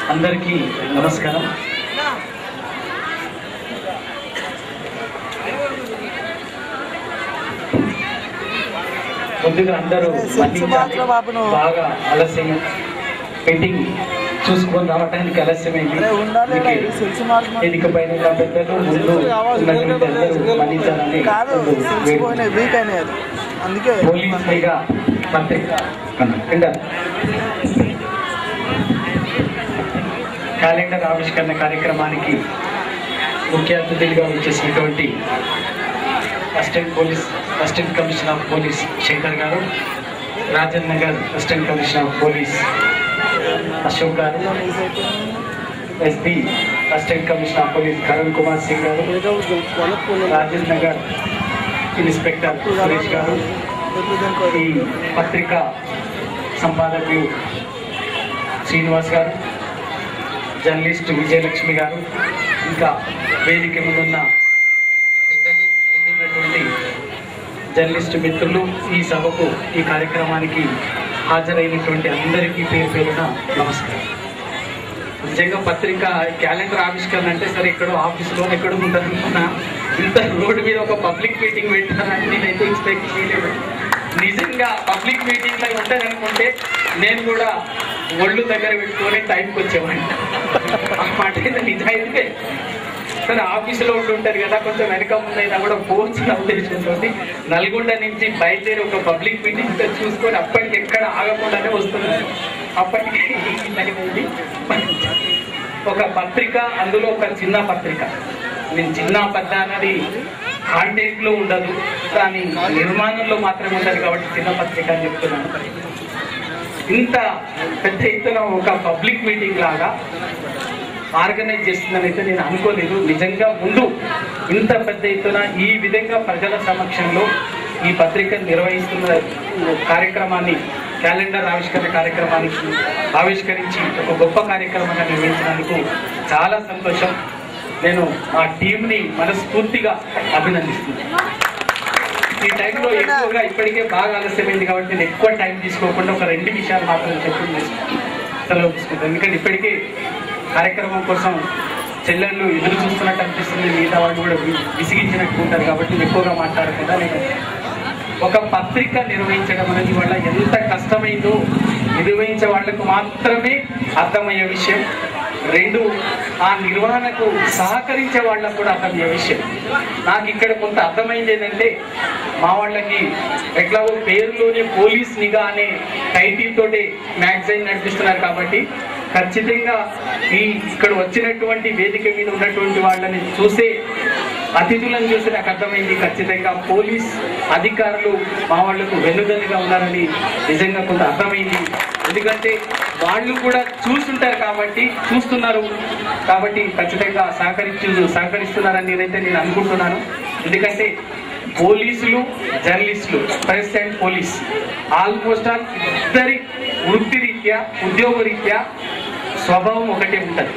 అందరికీ నమస్కారం ముందుగా అందరూ మన్నించాలి. బాగా ఆలస్యం మీటింగ్ చూసుకొని రావడానికి ఆలస్యమైంది అందుకే వేదిక పైన ఉన్న పెద్దలు ముందు ఉన్నటువంటి అందరూ మన్నించాలని కాదు సిలిసిపోయినాయి వీక్ అయినాయి అది అందుకే పోలీస్ పైగా పత్రిక వింటారు. క్యాలెండర్ ఆవిష్కరణ కార్యక్రమానికి ముఖ్య అతిథులుగా వచ్చేసినటువంటి assistant police assistant commissioner of police Shankar గారు Rajan Nagar assistant commissioner of police Ashok గారు SP assistant commissioner of police Karan Kumar Singh గారు రాజేంద్ర నగర్ ఇన్స్పెక్టర్ సురేష్ గారు ఈ పత్రిక సంపాదకులు శ్రీనివాస్ గారు జర్నలిస్ట్ విజయలక్ష్మి గారు ఇంకా వేదిక మీద ఉన్న పెద్దలు, ముందున్నటువంటి జర్నలిస్ట్ మిత్రులు ఈ సభకు ఈ కార్యక్రమానికి హాజరైనటువంటి అందరికీ పేరు పేరున నమస్కారం నిజంగా పత్రిక క్యాలెండర్ ఆవిష్కరణ అంటే సరే ఎక్కడో ఆఫీస్లో ఎక్కడో ఉంటుంది అనుకున్నా ఇంత రోడ్డు మీద ఒక పబ్లిక్ మీటింగ్ పెట్టారని నేనైతే ఎక్స్పెక్ట్ చేయలేదు నిజంగా పబ్లిక్ మీటింగ్ లో ఉంటుంది అనుకుంటే నేను కూడా ఒళ్ళు దగ్గర పెట్టుకొని టైంకి వచ్చేవాడిని ఆ మాట అయితే నిజాయితే సరే ఆఫీసులో ఉంటుంటారు కదా కొంచెం వెనక ముందైనా కూడా పోర్చిన ఉద్దేశంతో నల్గొండ నుంచి బయలుదేరి ఒక పబ్లిక్ మీటింగ్ చూసుకొని అప్పటికి ఎక్కడ ఆగకుండానే వస్తున్నారు అప్పటికి ఇలాగైంది. ఒక పత్రిక అందులో ఒక చిన్న పత్రిక నేను చిన్న పెద్ద అన్నది కాంటెంట్ లో ఉండదు కానీ నిర్మాణంలో మాత్రమే ఉంటది కాబట్టి చిన్న పత్రిక అని చెప్తున్నాను ఇంత పెద్ద ఎత్తున ఒక పబ్లిక్ మీటింగ్ లాగా ఆర్గనైజ్ చేస్తుందని అయితే నేను అనుకోలేదు నిజంగా ముందు ఇంత పెద్ద ఎత్తున ఈ విధంగా ప్రజల సమక్షంలో ఈ పత్రిక నిర్వహిస్తున్న కార్యక్రమాన్ని క్యాలెండర్ ఆవిష్కరణ కార్యక్రమానికి ఆవిష్కరించి ఒక గొప్ప కార్యక్రమంగా నిర్వహించినందుకు చాలా సంతోషం నేను మా టీంని మనస్ఫూర్తిగా అభినందిస్తున్నాను ఈ టైంలో ఎక్కువగా ఇప్పటికే బాగా ఆలస్యమైంది కాబట్టి నేను ఎక్కువ టైం తీసుకోకుండా ఒక రెండు విషయాలు మాత్రం చెప్పి సెలవు తీసుకుంటాను ఎందుకంటే ఇప్పటికే కార్యక్రమం కోసం చెల్లెళ్ళు ఎదురు చూస్తున్నట్టు అనిపిస్తుంది మిగతా వాళ్ళు కూడా వి- విసిగించినట్టు ఉంటారు కాబట్టి నేను ఎక్కువగా మాట్లాడకుండా నేను ఒక పత్రిక నిర్వహించడం అనేది వల్ల ఎంత కష్టమైందో నిర్వహించే వాళ్లకు మాత్రమే అర్థమయ్యే విషయం రెండు ఆ నిర్వహణకు సహకరించే వాళ్ళకు కూడా అర్థమయ్యే విషయం నాకు ఇక్కడ కొంత అర్థమైంది ఏంటంటే మా వాళ్ళకి ఎట్లాగో పేరులోనే పోలీస్ నిఘా అనే టైటిల్ తోటి మ్యాగజైన్ నడిపిస్తున్నారు కాబట్టి ఖచ్చితంగా ఈ ఇక్కడ వచ్చినటువంటి వేదిక మీద ఉన్నటువంటి వాళ్ళని చూసే అతిథులను చూసి నాకు అర్థమైంది ఖచ్చితంగా పోలీస్ అధికారులు మా వాళ్లకు వెన్నుదన్నుగా ఉన్నారని నిజంగా కొంత అర్థమైంది ఎందుకంటే వాళ్ళు కూడా చూస్తుంటారు కాబట్టి చూస్తున్నారు కాబట్టి ఖచ్చితంగా సహకరించు సహకరిస్తున్నారని నేనైతే నేను అనుకుంటున్నాను ఎందుకంటే పోలీసులు జర్నలిస్టులు press and police almost all ఇద్దరి వృత్తిరీత్యా ఉద్యోగరీత్యా స్వభావం ఒకటే ఉంటుంది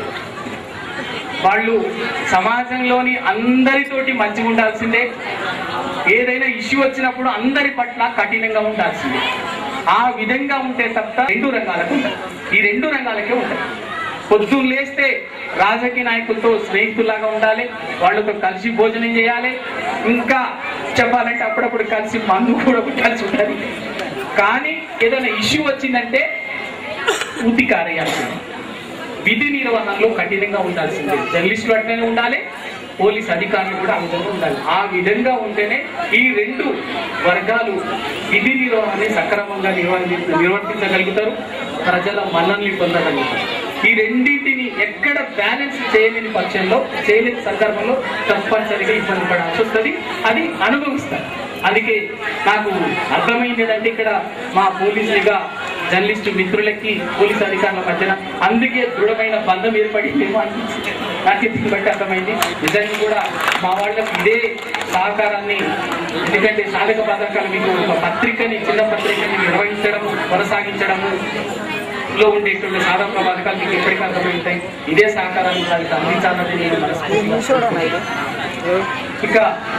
వాళ్ళు సమాజంలోని అందరితోటి మంచిగా ఉండాల్సిందే ఏదైనా ఇష్యూ వచ్చినప్పుడు అందరి పట్ల కఠినంగా ఉండాల్సిందే ఆ విధంగా ఉంటే తప్ప రెండు రంగాలకు ఉంటాయి ఈ రెండు రంగాలకే ఉంటాయి పొద్దున్న లేస్తే రాజకీయ నాయకులతో స్నేహితులాగా ఉండాలి వాళ్ళతో కలిసి భోజనం చేయాలి ఇంకా చెప్పాలంటే అప్పుడప్పుడు కలిసి మందు కూడా కలిసి ఉండాలి కానీ ఏదైనా ఇష్యూ వచ్చిందంటే ఉతి కారేయాల్సింది విధి నిర్వహణలో కఠినంగా ఉండాల్సిందే జర్నలిస్టులు అట్లనే ఉండాలి పోలీస్ అధికారులు కూడా ఆ విధంగా ఉండాలి ఆ విధంగా ఉంటేనే ఈ రెండు వర్గాలు విధి నిర్వహణని సక్రమంగా నిర్వహి నిర్వర్తించగలుగుతారు ప్రజల మన్నల్ని పొందగలుగుతారు ఈ రెండింటిని ఎక్కడ బ్యాలెన్స్ చేయలేని పక్షంలో చేయలేని సందర్భంలో తప్పనిసరిగా ఇబ్బంది పడాల్సి వస్తుంది అది అనుభవిస్తారు అందుకే నాకు అర్థమైంది ఏంటంటే ఇక్కడ మా పోలీసులుగా జర్నలిస్టు మిత్రులకి పోలీసు అధికారుల మధ్యన అందుకే దృఢమైన బంధం ఏర్పడిందేమో అనిపించింది నాకు దీన్ని బట్టి అర్థమైంది నిజంగా కూడా మా వాళ్ళకి ఇదే సహకారాన్ని ఎందుకంటే సాధక బాధకాలు మీకు ఒక పత్రికని చిన్న పత్రికని నిర్వహించడం కొనసాగించడము లో ఉండేటువంటి సాధక బాధకాలు మీకు ఎప్పటికీ అర్థమవుతాయి ఇదే సహకారాన్ని వాళ్ళకి అందించాలని నేను మనస్ఫూర్తిగా చూడన్నా ఇది ఇక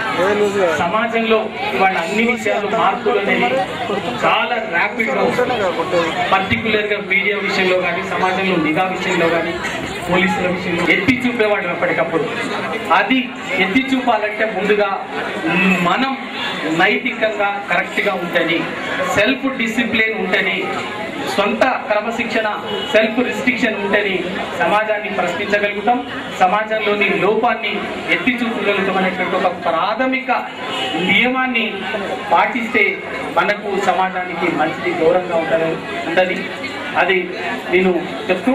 సమాజంలో ఇవాళ అన్ని విషయాలు మార్పులు అనేవి చాలా ర్యాపిడ్ గా వస్తున్నాయి. పర్టికులర్ గా మీడియా విషయంలో కానీ సమాజంలో నిఘా విషయంలో కానీ పోలీసుల విషయంలో ఎత్తి చూపేవాడు ఎప్పటికప్పుడు అది ఎత్తి చూపాలంటే ముందుగా మనం నైతికంగా కరెక్ట్ గా ఉంటని సెల్ఫ్ డిసిప్లిన్ ఉంటని సొంత క్రమశిక్షణ సెల్ఫ్ రిస్ట్రిక్షన్ ఉంటని సమాజాన్ని ప్రశ్నించగలుగుతాం సమాజంలోని లోపాన్ని ఎత్తి చూపగలుగుతాం అనేటువంటి ఒక ప్రాథమిక నియమాన్ని పాటిస్తే మనకు సమాజానికి మంచిది గౌరవంగా ఉంటుంది ఉంటుంది అది నేను చెప్తూ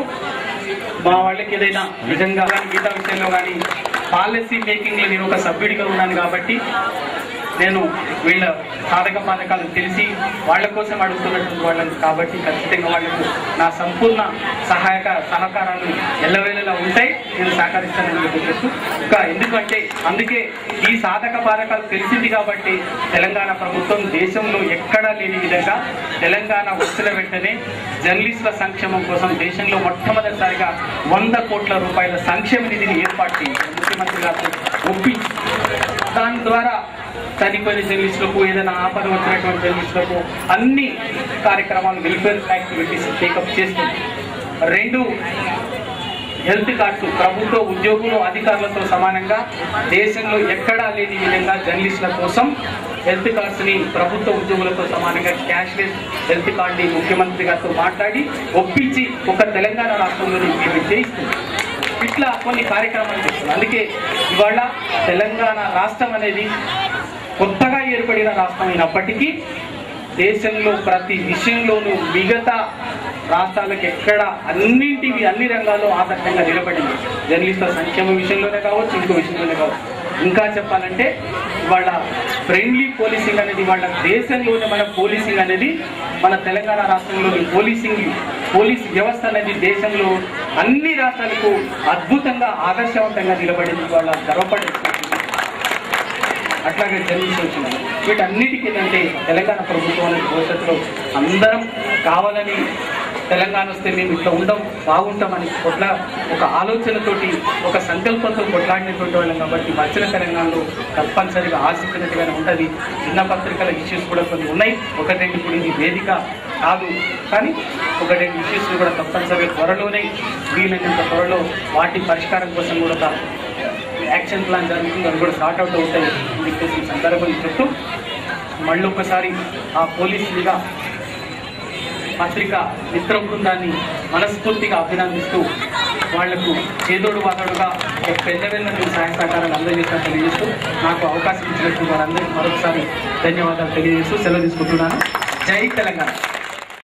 మా వాళ్ళకి ఏదైనా నిజంగా కానీ గీత విషయంలో కానీ పాలసీ మేకింగ్ లో నేను ఒక సభ్యుడిగా ఉన్నాను కాబట్టి నేను వీళ్ళ సాధక బాధకాలు తెలిసి వాళ్ళ కోసం అడుగుతున్నటువంటి వాళ్ళని కాబట్టి ఖచ్చితంగా వాళ్ళకు నా సంపూర్ణ సహాయక సహకారాలు ఎల్లవేళలా ఉంటాయి నేను సహకరిస్తానని చెప్పి చెప్తూ ఇంకా ఎందుకంటే అందుకే ఈ సాధక బాధకాలు తెలిసింది కాబట్టి తెలంగాణ ప్రభుత్వం దేశంలో ఎక్కడా లేని విధంగా తెలంగాణ వచ్చిన వెంటనే జర్నలిస్టుల సంక్షేమం కోసం దేశంలో మొట్టమొదటిసారిగా వంద కోట్ల రూపాయల సంక్షేమ నిధిని ఏర్పాటు చేయింది ముఖ్యమంత్రి గారు ఒప్పించి దాని ద్వారా చనిపోయిన జర్నలిస్టులకు ఏదైనా ఆపద వచ్చినటువంటి జర్నలిస్టులకు అన్ని కార్యక్రమాలు వెల్ఫేర్ యాక్టివిటీస్ టేకప్ చేస్తుంది రెండు హెల్త్ కార్డ్స్ ప్రభుత్వ ఉద్యోగులు అధికారులతో సమానంగా దేశంలో ఎక్కడా లేని విధంగా జర్నలిస్టుల కోసం హెల్త్ కార్డ్స్ ని ప్రభుత్వ ఉద్యోగులతో సమానంగా క్యాష్లెస్ హెల్త్ కార్డ్ ని ముఖ్యమంత్రి గారితో మాట్లాడి ఒప్పించి ఒక తెలంగాణ రాష్ట్రంలోని మేము చేయిస్తుంది ఇట్లా కొన్ని కార్యక్రమాలు చేస్తుంది అందుకే ఇవాళ తెలంగాణ రాష్ట్రం అనేది కొత్తగా ఏర్పడిన రాష్ట్రం అయినప్పటికీ దేశంలో ప్రతి విషయంలోనూ మిగతా రాష్ట్రాలకు ఎక్కడ అన్నింటివి అన్ని రంగాల్లో ఆదర్శంగా నిలబడింది జర్నలిస్టుల సంక్షేమ విషయంలోనే కావచ్చు ఇంకో విషయంలోనే కావచ్చు ఇంకా చెప్పాలంటే వాళ్ళ ఫ్రెండ్లీ పోలీసింగ్ అనేది వాళ్ళ దేశంలోనే మన పోలీసింగ్ అనేది మన తెలంగాణ రాష్ట్రంలోని పోలీసింగ్ పోలీస్ వ్యవస్థ అనేది దేశంలో అన్ని రాష్ట్రాలకు అద్భుతంగా ఆదర్శవంతంగా నిలబడింది వాళ్ళ గర్వపడే అట్లాగే జర్నలిస్ట్ వచ్చింది వీటన్నిటికీ ఏంటంటే తెలంగాణ ప్రభుత్వం అనేది భవిష్యత్తులో అందరం కావాలని తెలంగాణ వస్తే మేము ఇట్లా ఉండం బాగుంటామని కొట్లా ఒక ఆలోచనతోటి ఒక సంకల్పంతో కొట్లాడినటువంటి వాళ్ళం కాబట్టి వచ్చిన తెలంగాణలో తప్పనిసరిగా ఆశించినట్టుగానే ఉంటుంది చిన్న పత్రికల ఇష్యూస్ కూడా కొన్ని ఉన్నాయి ఒకటి రెండు ఇప్పుడు ఇది వేదిక కాదు కానీ ఒక రెండు ఇష్యూస్ కూడా తప్పనిసరిగా త్వరలోనే వీలైనంత త్వరలో వాటి పరిష్కారం కోసం కూడా ఒక యాక్షన్ ప్లాన్ జరుగుతుంది అది కూడా స్టార్ట్ అవుట్ అవుతాయి అని చెప్పేసి ఈ సందర్భంగా చెప్తూ మళ్ళీ ఒకసారి ఆ పోలీస్ మీద పత్రిక మిత్ర బృందాన్ని మనస్ఫూర్తిగా అభినందిస్తూ వాళ్లకు చేదోడు వాదోడుగా పెద్ద వెళ్ళిన సహాయ సహకారాలు అందజేసిన తెలియజేస్తూ నాకు అవకాశం ఇచ్చినట్టు వారందరికీ మరొకసారి ధన్యవాదాలు తెలియజేస్తూ సెలవు తీసుకుంటున్నాను జై తెలంగాణ